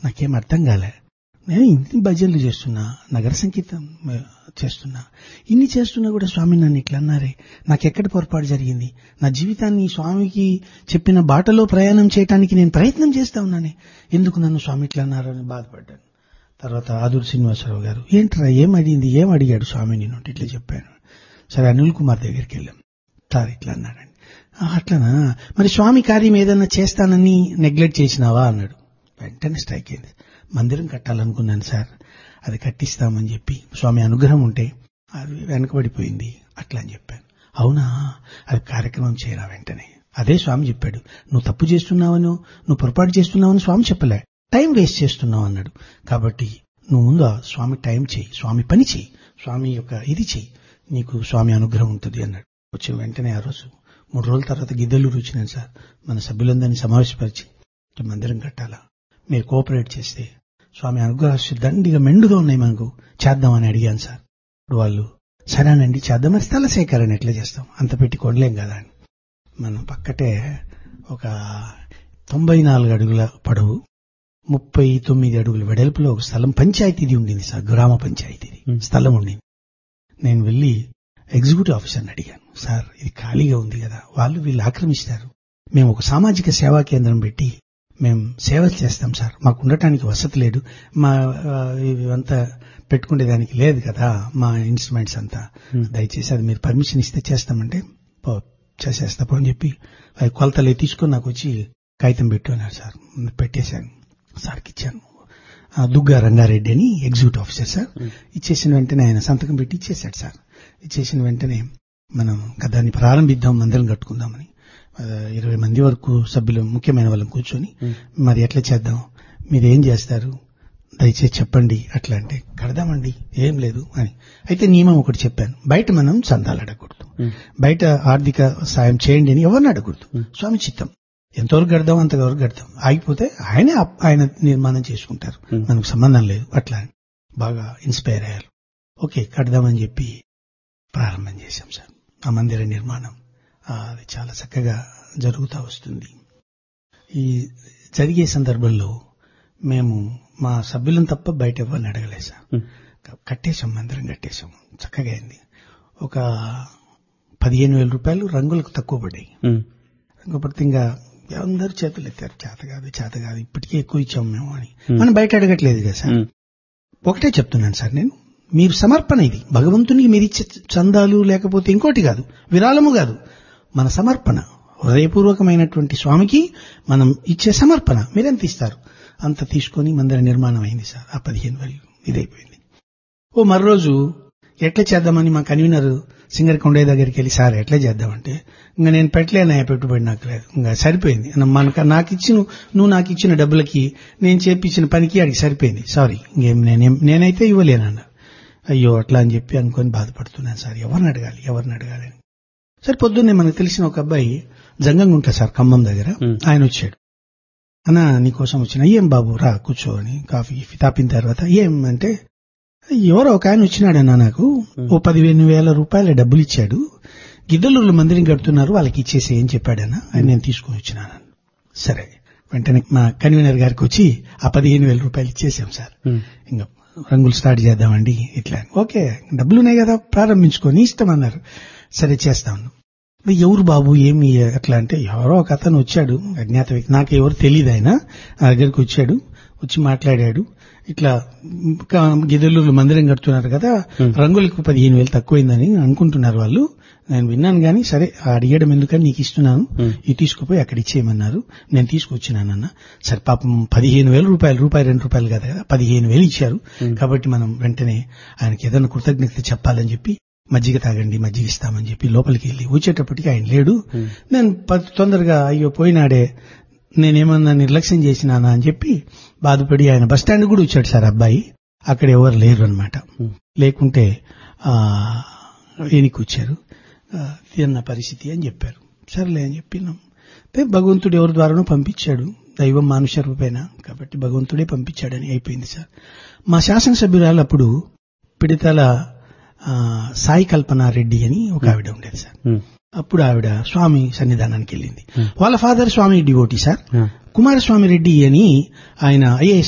నాకేం అర్థం కాలే నేను ఇన్ని భజనలు చేస్తున్నా నగర సంగీతం ఆ, చేస్తున్నా ఇన్ని చేస్తున్నా కూడా స్వామి నన్ను ఇట్లా అన్నారే నాకెక్కడ పొరపాటు జరిగింది నా జీవితాన్ని స్వామికి చెప్పిన బాటలో ప్రయాణం చేయడానికి నేను ప్రయత్నం చేస్తా ఉన్నానే ఎందుకు నన్ను స్వామి ఇట్లా అన్నారు అని బాధపడ్డాను తర్వాత ఆదూరు శ్రీనివాసరావు గారు ఏంట్రా ఏం అడిగింది ఏం అడిగాడు స్వామి నేను ఇట్లా చెప్పాను సరే అనిల్ కుమార్ దగ్గరికి వెళ్ళాం సార్ ఇట్లా అన్నాడండి "ఆ, అట్లనా మరి స్వామి కార్యం ఏదన్నా చేస్తానని నెగ్లెక్ట్ చేసినావా అన్నాడు వెంటనే స్ట్రైక్ అయింది మందిరం కట్టాలనుకున్నాను సార్ అది కట్టిస్తామని చెప్పి స్వామి అనుగ్రహం ఉంటే అది వెనకబడిపోయింది అట్లా అని చెప్పాను అవునా అది కార్యక్రమం చేయరా వెంటనే అదే స్వామి చెప్పాడు నువ్వు తప్పు చేస్తున్నావను నువ్వు పొరపాటు చేస్తున్నావని స్వామి చెప్పలే టైం వేస్ట్ చేస్తున్నావు అన్నాడు కాబట్టి నువ్వు ముందు ఆ స్వామి టైం చేయి స్వామి పని చేయి స్వామి యొక్క ఇది చేయి నీకు స్వామి అనుగ్రహం ఉంటుంది అన్నాడు వచ్చిన వెంటనే ఆ రోజు మూడు రోజుల తర్వాత గిద్దెలూరు వచ్చినాను సార్ మన సభ్యులందరినీ సమావేశపరిచి ఇట్లా మందిరం కట్టాలా మీరు కోఆపరేట్ చేస్తే స్వామి అనుగ్రహాలు దండిగా మెండుగా ఉన్నాయి మనకు చేద్దామని అడిగాను సార్ ఇప్పుడు వాళ్ళు సరేనండి చేద్దామని స్థల సేకరణ ఎట్లా చేస్తాం అంత పెట్టి కొనలేం కదా అని మనం పక్కటే ఒక తొంభై నాలుగు అడుగుల పొడవు ముప్పై తొమ్మిది అడుగుల వెడల్పులో ఒక స్థలం పంచాయతీది ఉండింది సార్ గ్రామ పంచాయతీది Hmm. స్థలం ఉండింది నేను వెళ్ళి ఎగ్జిక్యూటివ్ ఆఫీసర్ని అడిగాను సార్ ఇది ఖాళీగా ఉంది కదా వాళ్ళు వీళ్ళు ఆక్రమిస్తారు మేము ఒక సామాజిక సేవా కేంద్రం పెట్టి మేము సేవలు చేస్తాం సార్ మాకు ఉండటానికి వసతి లేదు మా ఆ, ఇవంతా పెట్టుకునేదానికి లేదు కదా మా ఇన్స్ట్రుమెంట్స్ అంతా Hmm. దయచేసి అది మీరు పర్మిషన్ ఇస్తే చేస్తామంటే పో, చేసేస్తాపు అని చెప్పి అవి కొలతలు తీసుకొని నాకు వచ్చి కాగితం పెట్టు అన్నారు సార్ పెట్టేశాను సార్కి ఇచ్చాను ఆ, దుగ్గా రంగారెడ్డి అని ఎగ్జిక్యూటివ్ ఆఫీసర్ సార్ Hmm. ఇచ్చేసిన వెంటనే ఆయన సంతకం పెట్టి ఇచ్చేశాడు సార్ ఇచ్చేసిన వెంటనే మనం ఇంకా దాన్ని ప్రారంభిద్దాం మందిరం కట్టుకుందామని ఆ, ఇరవై మంది వరకు సభ్యులు ముఖ్యమైన వాళ్ళని కూర్చొని Hmm. మరి ఎట్లా చేద్దాం మీరు ఏం చేస్తారు దయచేసి చెప్పండి అట్లా అంటే కడదామండి ఏం లేదు అని అయితే నియమం ఒకటి చెప్పాను బయట మనం చందాలు అడగకూడదు Hmm. బయట ఆర్థిక సాయం చేయండి అని ఎవరిని అడగకూడదు Hmm. స్వామి చిత్తం ఎంతవరకు కడదాం అంతవరకు కడతాం ఆగిపోతే ఆయనే అప్- ఆయన నిర్మాణం చేసుకుంటారు Hmm. మనకు సంబంధం లేదు అట్లా అని. బాగా ఇన్స్పైర్ అయ్యారు ఓకే కడదామని చెప్పి ప్రారంభం చేశాం సార్ ఆ మందిర నిర్మాణం ఆ, అది చాలా చక్కగా జరుగుతూ వస్తుంది ఈ జరిగే సందర్భంలో మేము మా సభ్యులను తప్ప బయట ఎవరిని అడగలేదు సార్ Hmm. కట్టేశాం మందిరం కట్టేశాం చక్కగా అయింది ఒక పదిహేను వేల రూపాయలు రంగులకు తక్కువ పడ్డాయి Hmm. రంగు పడితే ఇంకా అందరూ చేతులు ఎత్తారు చేత కాదు చేత కాదు ఇప్పటికే ఎక్కువ ఇచ్చాం మేము అని Hmm. మనం బయట అడగట్లేదు కదా సార్ Hmm. ఒకటే చెప్తున్నాను సార్ నేను మీరు సమర్పణ ఇది భగవంతునికి మీరు ఇచ్చే చందాలు లేకపోతే ఇంకోటి కాదు విరాళము కాదు మన సమర్పణ హృదయపూర్వకమైనటువంటి స్వామికి మనం ఇచ్చే సమర్పణ మీరెంత ఇస్తారు అంత తీసుకొని మందిర నిర్మాణం అయింది సార్ ఆ పదిహేను వేలు ఇదైపోయింది ఓ మరో రోజు ఎట్లా చేద్దామని మా కన్వీనర్ సింగర్ కొండే దగ్గరికి వెళ్ళి సార్ ఎట్లా చేద్దామంటే ఇంకా నేను పెట్టలేనయ్యా పెట్టుబడి నాకు లేదు ఇంకా సరిపోయింది నా- మనకు నాకు ఇచ్చిన నువ్వు నాకు ఇచ్చిన డబ్బులకి నేను చేపించిన పనికి అడిగి సరిపోయింది సారీ ఇంకేం నేనేం నేనైతే ఇవ్వలేనన్న అయ్యో అట్లా అని చెప్పి అనుకొని బాధపడుతున్నాను సార్ ఎవరిని అడగాలి ఎవరిని అడగాలి అని సరే పొద్దున్నే మనకు తెలిసిన ఒక అబ్బాయి జంగంగా ఉంటా సార్ ఖమ్మం దగ్గర Hmm. ఆయన వచ్చాడు అన్న నీకోసం వచ్చిన ఏం బాబు రా కూర్చో అని కాఫీ గీఫీ తాపిన తర్వాత ఏం అంటే ఎవరో ఒక ఆయన వచ్చినాడన్నా నాకు ఓ పదిహేను వేల రూపాయల డబ్బులు ఇచ్చాడు గిద్దలూరులో మందిరం కడుతున్నారు వాళ్ళకి ఇచ్చేసి ఏం చెప్పాడన్నా అని నేను తీసుకొని వచ్చినాను సరే వెంటనే మా కన్వీనర్ గారికి వచ్చి ఆ పదిహేను వేల రూపాయలు ఇచ్చేసాం సార్ Hmm. ఇంకా రంగులు స్టార్ట్ చేద్దామండి ఇట్లా ఓకే డబ్బులు ఉన్నాయి కదా ప్రారంభించుకొని ఇష్టం అన్నారు సరే చేస్తాను మరి ఎవరు బాబు ఏమి అట్లా అంటే ఎవరో ఒక అతను వచ్చాడు అజ్ఞాత వ్యక్తి నాకు ఎవరు తెలియదు ఆయన నా దగ్గరికి వచ్చాడు వచ్చి మాట్లాడాడు ఇట్లా ఇంకా గిద్దలూరు మందిరం కడుతున్నారు కదా Hmm. రంగులకు పదిహేను వేలు తక్కువైందని అనుకుంటున్నారు వాళ్ళు నేను విన్నాను కానీ సరే ఆ అడిగడం ఎందుకని నీకు ఇస్తున్నాను Hmm. ఇది తీసుకుపోయి అక్కడ ఇచ్చేయమన్నారు నేను తీసుకొచ్చినానన్న సరే పాపం పదిహేను వేల రూపాయలు రూపాయి రెండు రూపాయలు కదా కదా పదిహేను వేలు ఇచ్చారు Hmm. కాబట్టి మనం వెంటనే ఆయనకి ఏదైనా కృతజ్ఞత చెప్పాలని చెప్పి మజ్జిగ తాగండి మజ్జిగ ఇస్తామని చెప్పి లోపలికి వెళ్ళి వచ్చేటప్పటికి ఆయన లేడు Hmm. నేను ప- తొందరగా అయ్యో పోయినాడే నేనేమన్నా నిర్లక్ష్యం చేసినానా అని చెప్పి బాధపడి ఆయన బస్ స్టాండ్ కూడా వచ్చాడు సార్ అబ్బాయి అక్కడ ఎవరు లేరు అనమాట Hmm. లేకుంటే ఆ ఈయనకి వచ్చారు ఆ, తిన్న పరిస్థితి అని చెప్పారు సర్లే అని చెప్పినాం అయితే భగవంతుడు ఎవరి ద్వారానో పంపించాడు దైవం మానుష రూపేణ కాబట్టి భగవంతుడే పంపించాడని అయిపోయింది సార్ మా శాసనసభ్యురాలు అప్పుడు పిడితల ఆ, సాయి కల్పనారెడ్డి అని ఒక ఆవిడ ఉండేది సార్ Hmm. అప్పుడు ఆవిడ స్వామి సన్నిధానానికి వెళ్ళింది Hmm. వాళ్ళ father swami devotee sir Yeah. Kumaraswamy Reddy అని ఆయన ఐఏఎస్